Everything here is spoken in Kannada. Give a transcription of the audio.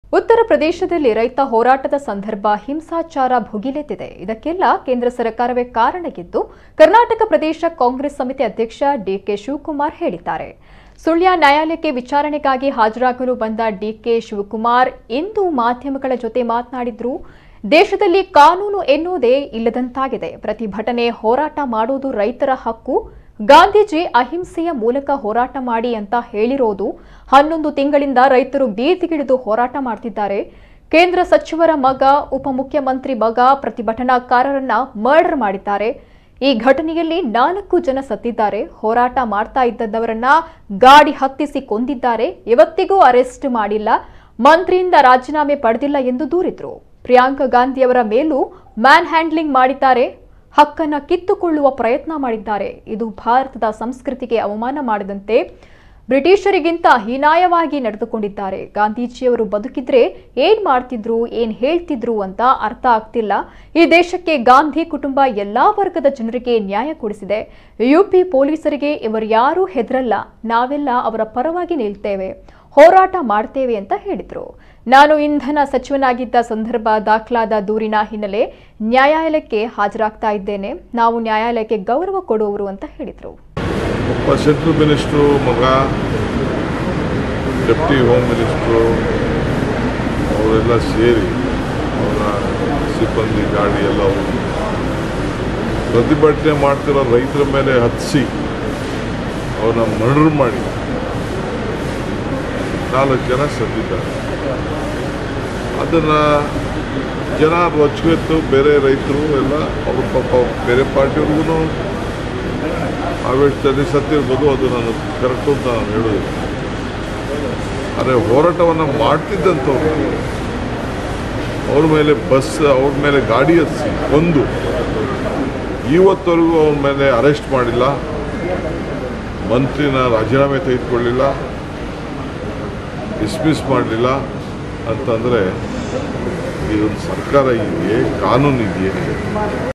ಉತ್ತರ ಪ್ರದೇಶದಲ್ಲಿ ರೈತ ಹೋರಾಟದ ಸಂದರ್ಭ ಹಿಂಸಾಚಾರ ಭುಗಿಲೆದ್ದಿದೆ ಇದಕ್ಕೆಲ್ಲ ಕೇಂದ್ರ ಸರ್ಕಾರವೇ ಕಾರಣಗಿದ್ದು ಕರ್ನಾಟಕ ಪ್ರದೇಶ ಕಾಂಗ್ರೆಸ್ ಸಮಿತಿ ಅಧ್ಯಕ್ಷ ಡಿಕೆ ಶಿವಕುಮಾರ್ ಹೇಳಿದ್ದಾರೆ ಸುಳ್ಯ ನ್ಯಾಯಾಲಯಕ್ಕೆ ವಿಚಾರಣೆಗಾಗಿ ಹಾಜರಾಗಲು ಬಂದ ಡಿಕೆ ಶಿವಕುಮಾರ್ ಇಂದು ಮಾಧ್ಯಮಗಳ ಜೊತೆ ಮಾತನಾಡಿದ್ರು ದೇಶದಲ್ಲಿ ಕಾನೂನು ಎನ್ನುವುದೇ ಇಲ್ಲದಂತಾಗಿದೆ ಪ್ರತಿಭಟನೆ ಹೋರಾಟ ಮಾಡುವುದು ರೈತರ ಹಕ್ಕು ಗಾಂಧೀಜಿ ಅಹಿಂಸೆಯ ಮೂಲಕ ಹೋರಾಟ ಮಾಡಿ ಅಂತ ಹೇಳಿರೋದು ಹನ್ನೊಂದು ತಿಂಗಳಿಂದ ರೈತರು ಬೀದಿಗಿಳಿದು ಹೋರಾಟ ಮಾಡ್ತಿದ್ದಾರೆ ಕೇಂದ್ರ ಸಚಿವರ ಮಗ ಉಪಮುಖ್ಯಮಂತ್ರಿ ಮಗ ಪ್ರತಿಭಟನಾಕಾರರನ್ನ ಮರ್ಡರ್ ಮಾಡಿದ್ದಾರೆ ಈ ಘಟನೆಯಲ್ಲಿ ನಾಲ್ಕು ಜನ ಸತ್ತಿದ್ದಾರೆ ಹೋರಾಟ ಮಾಡ್ತಾ ಇದ್ದವರನ್ನ ಗಾಡಿ ಹತ್ತಿಸಿ ಕೊಂದಿದ್ದಾರೆ ಇವತ್ತಿಗೂ ಅರೆಸ್ಟ್ ಮಾಡಿಲ್ಲ ಮಂತ್ರಿಯಿಂದ ರಾಜೀನಾಮೆ ಪಡೆದಿಲ್ಲ ಎಂದು ದೂರಿದ್ರು ಪ್ರಿಯಾಂಕಾ ಗಾಂಧಿಯವರ ಮೇಲೂ ಮ್ಯಾನ್ ಹ್ಯಾಂಡ್ಲಿಂಗ್ ಮಾಡಿದ್ದಾರೆ ಹಕ್ಕನ್ನ ಕಿತ್ತುಕೊಳ್ಳುವ ಪ್ರಯತ್ನ ಮಾಡಿದ್ದಾರೆ ಇದು ಭಾರತದ ಸಂಸ್ಕೃತಿಗೆ ಅವಮಾನ ಮಾಡಿದಂತೆ ಬ್ರಿಟಿಷರಿಗಿಂತ ಹೀನಾಯವಾಗಿ ನಡೆದುಕೊಂಡಿದ್ದಾರೆ ಗಾಂಧೀಜಿಯವರು ಬದುಕಿದ್ರೆ ಏನ್ ಮಾಡ್ತಿದ್ರು ಏನ್ ಹೇಳ್ತಿದ್ರು ಅಂತ ಅರ್ಥ ಆಗ್ತಿಲ್ಲ ಈ ದೇಶಕ್ಕೆ ಗಾಂಧಿ ಕುಟುಂಬ ಎಲ್ಲಾ ವರ್ಗದ ಜನರಿಗೆ ನ್ಯಾಯ ಕೊಡಿಸಿದೆ ಯುಪಿ ಪೊಲೀಸರಿಗೆ ಇವರು ಯಾರೂ ಹೆದರಲ್ಲ ನಾವೆಲ್ಲ ಅವರ ಪರವಾಗಿ ನಿಲ್ತೇವೆ ಹೋರಾಟ ಮಾಡ್ತೇವೆ ಅಂತ ಹೇಳಿದ್ರು ನಾನು ಇಂಧನ ಸಚಿವನಾಗಿದ್ದ ಸಂದರ್ಭ ದಾಖಲಾದ ದೂರಿನ ಹಿನ್ನೆಲೆ ನ್ಯಾಯಾಲಯಕ್ಕೆ ಹಾಜರಾಗ್ತಾ ಇದ್ದೇನೆ ನಾವು ನ್ಯಾಯಾಲಯಕ್ಕೆ ಗೌರವ ಕೊಡುವವರು ಅಂತ ಹೇಳಿದ್ರು ಒಬ್ಬ ಸೆಂಟ್ರಲ್ ಮಿನಿಸ್ಟ್ರು ಮಗ ಡೆಪ್ಟಿ ಹೋಮ್ ಮಿನಿಸ್ಟ್ರು ಅವರೆಲ್ಲ ಸೇರಿ ಅವರ ಸಿಬ್ಬಂದಿ ಗಾಡಿ ಎಲ್ಲ ಹೋಗಿ ಪ್ರತಿಭಟನೆ ಮಾಡ್ತಿರೋ ರೈತರ ಮೇಲೆ ಹತ್ತಿಸಿ ಅವ್ರನ್ನ ಮರ್ಡರ್ ಮಾಡಿ ನಾಲ್ಕು ಜನ ಸತ್ತಿದ್ದಾರೆ ಅದನ್ನು ಜನ ರೊಚ್ಚಿಗೆತ್ತು ಬೇರೆ ರೈತರು ಎಲ್ಲ ಅವ್ರ ಪಾಪ ಬೇರೆ ಪಾರ್ಟಿಯವ್ರಿಗೂ ಆವೇಶದಲ್ಲಿ ಸತ್ತಿರ್ಬೋದು ಅದು ನಾನು ಕರೆಕ್ಟು ಅಂತ ನಾನು ಹೇಳೋದು ಆದರೆ ಹೋರಾಟವನ್ನು ಮಾಡ್ತಿದ್ದಂಥವ್ರು ಅವ್ರ ಮೇಲೆ ಬಸ್ ಅವ್ರ ಮೇಲೆ ಗಾಡಿ ಹತ್ತಿಸಿ ಒಂದು ಇವತ್ತವರೆಗೂ ಅವ್ರ ಮೇಲೆ ಅರೆಸ್ಟ್ ಮಾಡಿಲ್ಲ ಮಂತ್ರಿನ ರಾಜೀನಾಮೆ ತೆಗೆದುಕೊಳ್ಳಿಲ್ಲ ಡಿಸ್ಮಿಸ್ ಮಾಡಲಿಲ್ಲ ಅಂತಂದರೆ ಇದೊಂದು ಸರ್ಕಾರ ಇದೆಯೇ ಕಾನೂನು ಇದೆಯೇ